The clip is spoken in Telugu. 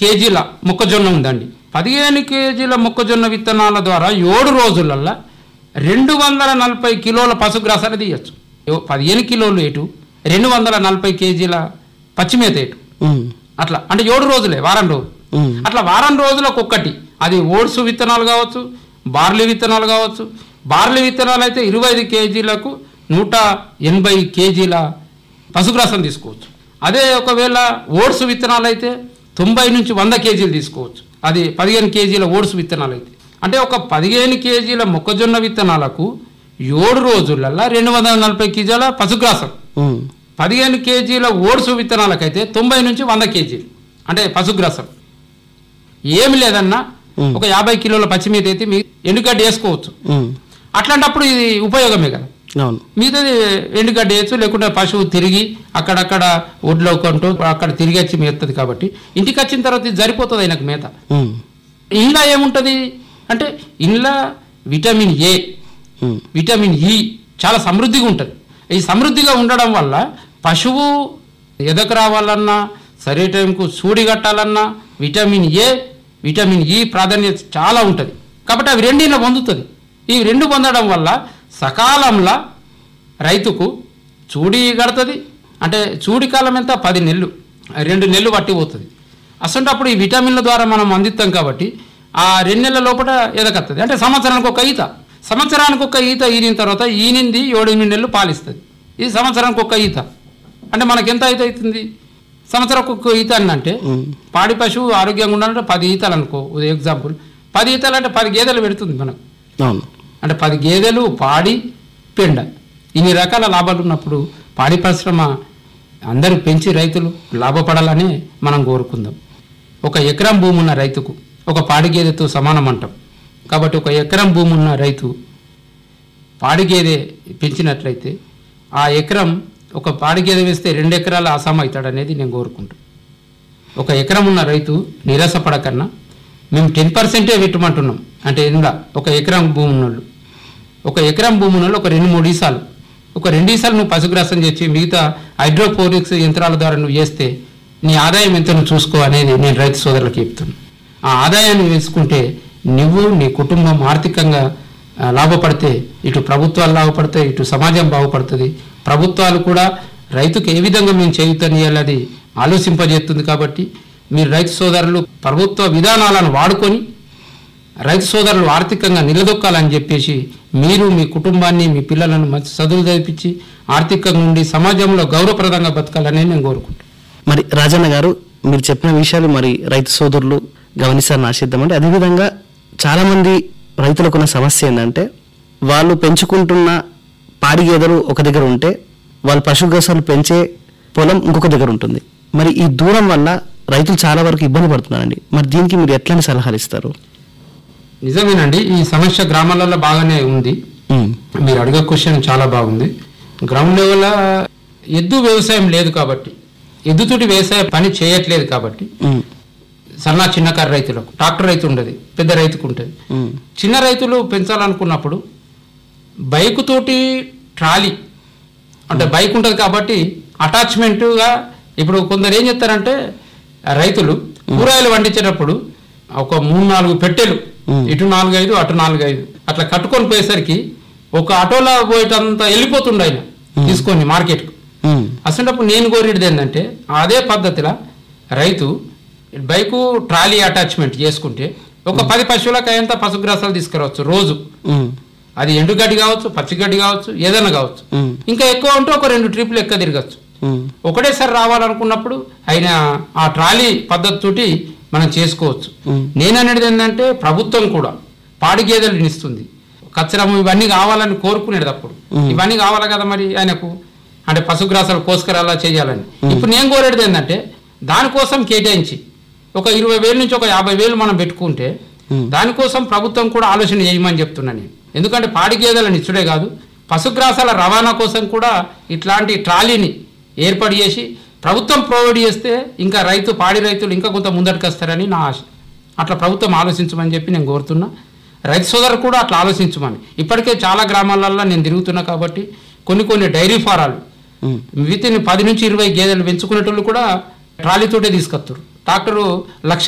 కేజీల మొక్కజొన్న ఉందండి పదిహేను కేజీల మొక్కజొన్న విత్తనాల ద్వారా ఏడు రోజులల్లా రెండు వందల నలభై కిలోల పశుగ్రాసాన్ని తీయచ్చు యో- పదిహేను కిలోలు ఏటు రెండు వందల నలభై కేజీల పచ్చిమేత ఏటు ఉమ్, అట్లా అంటే ఏడు రోజులే వారం రోజులు ఉమ్, అట్లా వారం రోజులకు ఒక్కటి అది ఓట్స్ విత్తనాలు కావచ్చు బార్లీ విత్తనాలు కావచ్చు బార్లీ విత్తనాలు అయితే ఇరవై ఐదు కేజీలకు నూట ఎనభై కేజీల పశుగ్రాసం తీసుకోవచ్చు అదే ఒకవేళ ఓట్స్ విత్తనాలు అయితే తొంభై నుంచి వంద కేజీలు తీసుకోవచ్చు అది పదిహేను కేజీల ఓట్స్ విత్తనాలు అయితే అంటే ఒక పదిహేను కేజీల మొక్కజొన్న విత్తనాలకు ఏడు రోజులల్లా రెండు వందల నలభై కేజీల పశుగ్రాసం ఉమ్, పదిహేను కేజీల ఓట్స్ విత్తనాలకైతే తొంభై నుంచి వంద కేజీలు అంటే పశుగ్రాసం ఏమి లేదన్నా మ్. ఒక యాభై కిలోల పచ్చిమీద అయితే మీ ఎండుగడ్డి వేసుకోవచ్చు ఉమ్, అట్లాంటప్పుడు ఇది ఉపయోగమే కదా అవును మిగతాది ఎండుగడ్డి వేయచ్చు లేకుంటే పశువు తిరిగి అక్కడక్కడ ఒడ్లో కొంటూ అక్కడ తిరిగి వచ్చి మేస్తుంది కాబట్టి ఇంటికి వచ్చిన తర్వాత ఇది సరిపోతుంది ఆయనకు మేత ఉమ్, ఇంట్లో ఏముంటుంది అంటే ఇంట్లో vitamin A um, vitamin E చాలా సమృద్ధిగా ఉంటుంది ఈ సమృద్ధిగా ఉండడం వల్ల పశువు ఎదకు రావాలన్నా సరే టైంకు సూడి కట్టాలన్నా విటమిన్ ఏ విటమిన్ ఇ ప్రాధాన్యత చాలా ఉంటుంది కాబట్టి అవి రెండు ఇలా పొందుతుంది ఈ రెండు పొందడం వల్ల సకాలంలో రైతుకు చూడి కడుతుంది అంటే చూడి కాలం ఎంత పది నెలలు రెండు నెలలు పట్టి పోతుంది అసంటప్పుడు ఈ విటమిన్ల ద్వారా మనం అందిస్తాం కాబట్టి ఆ రెండు నెలల లోపల ఎదగత్తది అంటే సంవత్సరానికి ఒక ఈత సంవత్సరానికి ఒక ఈత ఈనిన తర్వాత ఈనింది ఏడు ఎనిమిది నెలలు పాలిస్తుంది ఇది సంవత్సరానికి ఒక ఈత అంటే మనకి ఎంత ఈత అవుతుంది సంవత్సరం ఒక ఈత అని అంటే ఉమ్, పాడి పశువు ఆరోగ్యంగా ఉండాలంటే పది ఈతలు అనుకో ఎగ్జాంపుల్ పది ఈతలు అంటే పది గేదెలు పెడుతుంది మనకు అవును అంటే పది గేదెలు పాడి పెండ ఇన్ని రకాల లాభాలు ఉన్నప్పుడు పాడి పరిశ్రమ అందరూ పెంచి రైతులు లాభపడాలని మనం కోరుకుందాం ఒక ఎకరం భూమి ఉన్న రైతుకు ఒక పాడి గేదెతో సమానం అంటాం కాబట్టి ఒక ఎకరం భూమి ఉన్న రైతు పాడి గేదె పెంచినట్లయితే ఆ ఎకరం ఒక పాడి గేదె వేస్తే రెండు ఎకరాల ఆసాం అవుతాడనేది నేను కోరుకుంటాను ఒక ఎకరం ఉన్న రైతు నిరాశపడకన్నా మేము టెన్ పర్సెంటే పెట్టమంటున్నాం అంటే ఇందా ఒక ఎకరం భూమి ఉన్నోళ్ళు ఒక ఎకరం భూమి ఉన్నోళ్ళు ఒక రెండు మూడు ఈసాలు ఒక రెండు ఈసాలు నువ్వు పశుగ్రాసం చేసి మిగతా హైడ్రోపోనిక్స్ యంత్రాల ద్వారా నువ్వు చేస్తే నీ ఆదాయం ఎంత నువ్వు చూసుకో అనేది నేను రైతు సోదరులకు చెప్తున్నాను ఆ ఆదాయాన్ని వేసుకుంటే నువ్వు నీ కుటుంబం ఆర్థికంగా ఆ, లాభపడితే ఇటు ప్రభుత్వాలు లాభపడతాయి ఇటు సమాజం బాగుపడుతుంది ప్రభుత్వాలు కూడా రైతుకు ఏ విధంగా మేము చేయుతనియాలది ఆలోచింపజేస్తుంది కాబట్టి మీరు రైతు సోదరులు ప్రభుత్వ విధానాలను వాడుకొని రైతు సోదరులు ఆర్థికంగా నిలదొక్కాలని చెప్పేసి మీరు మీ కుటుంబాన్ని మీ పిల్లలను మంచి చదువులు చదివించి ఆర్థికంగా ఉండి సమాజంలో గౌరవప్రదంగా బతకాలని నేను కోరుకుంటాను మరి రాజన్న గారు మీరు చెప్పిన విషయాలు మరి రైతు సోదరులు గమనిస్తారని ఆశిద్దామండి అదేవిధంగా చాలామంది రైతులకు ఉన్న సమస్య ఏంటంటే వాళ్ళు పెంచుకుంటున్న పాడి గేదెలు ఒక దగ్గర ఉంటే వాళ్ళు పశుగ్రాసాలు పెంచే పొలం ఇంకొక దగ్గర ఉంటుంది మరి ఈ దూరం వల్ల రైతులు చాలా వరకు ఇబ్బంది పడుతున్నారండి మరి దీనికి మీరు ఎట్లాంటి సలహాలు ఇస్తారు నిజమేనండి ఈ సమస్య గ్రామాలలో బాగానే ఉంది ఉమ్, మీరు అడిగే క్వశ్చన్ చాలా బాగుంది గ్రౌండ్ లెవెల్ ఎద్దు వ్యవసాయం లేదు కాబట్టి ఎద్దుతోటి వ్యవసాయ పని చేయట్లేదు కాబట్టి ఉమ్, సన్న చిన్నకారు రైతులకు ట్రాక్టర్ రైతు ఉండదు పెద్ద రైతుకు ఉంటుంది ఉమ్, చిన్న రైతులు పెంచాలనుకున్నప్పుడు బైక్ తోటి ట్రాలీ అంటే బైక్ ఉంటుంది కాబట్టి అటాచ్మెంట్గా ఇప్పుడు కొందరు ఏం చేస్తారంటే ఆ రైతులు కూరగాయలు పండించేటప్పుడు ఒక మూడు నాలుగు పెట్టెలు మ్. ఇటు నాలుగు ఐదు అటు నాలుగు ఐదు అట్లా కట్టుకొని పోయేసరికి ఒక ఆటోలో పోయేటంత వెళ్ళిపోతుండే ఆయన తీసుకొని మార్కెట్కు ఉమ్, అసలు నేను కోరేది ఏంటంటే అదే పద్ధతిలో రైతు బైకు ట్రాలీ అటాచ్మెంట్ చేసుకుంటే ఒక పది పశువులకు అయ్యేంత పశుగ్రాసాలు తీసుకురావచ్చు రోజు ఉమ్, అది ఎండుగడ్డి కావచ్చు పచ్చిగడ్డి కావచ్చు ఏదైనా కావచ్చు ఉమ్, ఇంకా ఎక్కువ ఉంటే ఒక రెండు ట్రిప్లు ఎక్క తిరగచ్చు ఉమ్, ఒకటేసారి రావాలనుకున్నప్పుడు ఆయన ఆ ట్రాలీ పద్ధతితోటి మనం చేసుకోవచ్చు ఉమ్, నేను అనేది ఏంటంటే ప్రభుత్వం కూడా పాడి గేదెలు ఇస్తుంది కచ్చరము ఇవన్నీ కావాలని కోరుకునేది అప్పుడు మ్మ్. ఇవన్నీ కావాలి కదా మరి ఆయనకు అంటే పశుగ్రాసాలు కోసుకరాలా చేయాలని ఇప్పుడు నేను కోరేది ఏంటంటే దానికోసం కేటాయించి ఒక ఇరవై వేల నుంచి ఒక యాభై వేలు మనం పెట్టుకుంటే మ్మ్. దానికోసం ప్రభుత్వం కూడా ఆలోచన చేయమని చెప్తున్నాను నేను ఎందుకంటే పాడి గేదెలను ఇచ్చుడే కాదు పశుగ్రాసాల రవాణా కోసం కూడా ఇట్లాంటి ట్రాలీని ఏర్పాటు చేసి ప్రభుత్వం ప్రొవైడ్ చేస్తే ఇంకా రైతు పాడి రైతులు ఇంకా కొంత ముందటికి వస్తారని నా ఆశ అట్లా ప్రభుత్వం ఆలోచించమని చెప్పి నేను కోరుతున్నా రైతు సోదరు కూడా అట్లా ఆలోచించమని ఇప్పటికే చాలా గ్రామాలలో నేను తిరుగుతున్నా కాబట్టి కొన్ని కొన్ని డైరీ ఫారాలు ఉమ్, విత్ ఇన్ పది నుంచి ఇరవై గేదెలు పెంచుకునేటోళ్ళు కూడా ట్రాలీతోటే తీసుకొస్తారు ట్రాక్టరు లక్ష